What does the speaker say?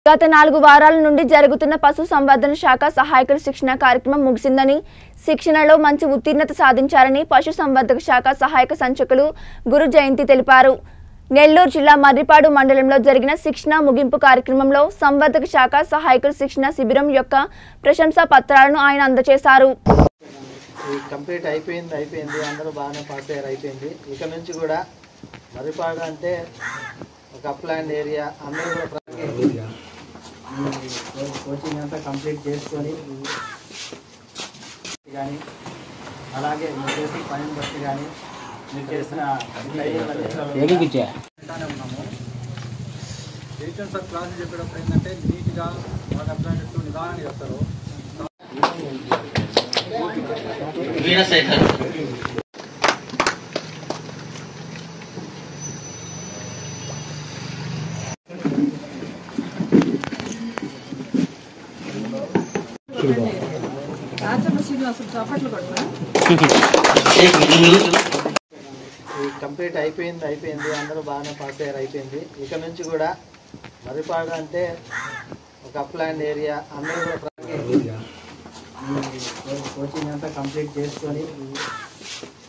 గత నాలుగు వారాల నుండి జరుగుతున్న పశు సంవర్ధన శాఖ సహాయకుల శిక్షణ కార్యక్రమం ముగిసిందని శిక్షణలో మంచి ఉత్తీర్ణత సాధించారని పశు సంవర్ధక శాఖ సహాయక సంచకులు గురు జయంతి తెలిపారు నెల్లూరు జిల్లా మర్రిపాడు మండలంలో జరిగిన శిక్షణ ముగింపు కార్యక్రమంలో సంవర్ధక శాఖ సహాయకుల శిక్షణ శిబిరం యొక్క ప్రశంసా పత్రాలను ఆయన అందజేశారు ఈ కంప్లీట్ అయిపోయింది అయిపోయింది అందరూ బాగానే పాస్ అయ్యారు అయిపోయింది ఇక నుంచి కూడా మరిపాడు అంటే ఒక అప్లాండ్ ఏరియా అందరూ కూడా ప్ర- ఈ కోచింగ్ అంతా కంప్లీట్ చేసుకొని కానీ అలాగే మీరు చేసిన పనిని బట్టి కానీ మీరు చేసిన ట్రైనింగ్ అన్నిటిలో అంటానే ఉన్నాము ఎయిటీన్ సార్ క్లాస్ చెప్పేటప్పుడు ఏంటంటే నీట్గా వాళ్ళకి అర్థమైనట్టు నిదానంగా చెప్తారు వీరశేఖర్ షేక్ మీరు ఈ కంప్లీట్ అయిపోయింది అయిపోయింది అందరూ బాగానే పాస్ అయ్యారు అయిపోయింది ఇక నుంచి కూడా మరిపాడు అంటే ఒక అప్లాండ్ ఏరియా అందరూ కూడా ప్ర- ఈ కోచింగ్ అంతా కంప్లీట్ చేసుకొని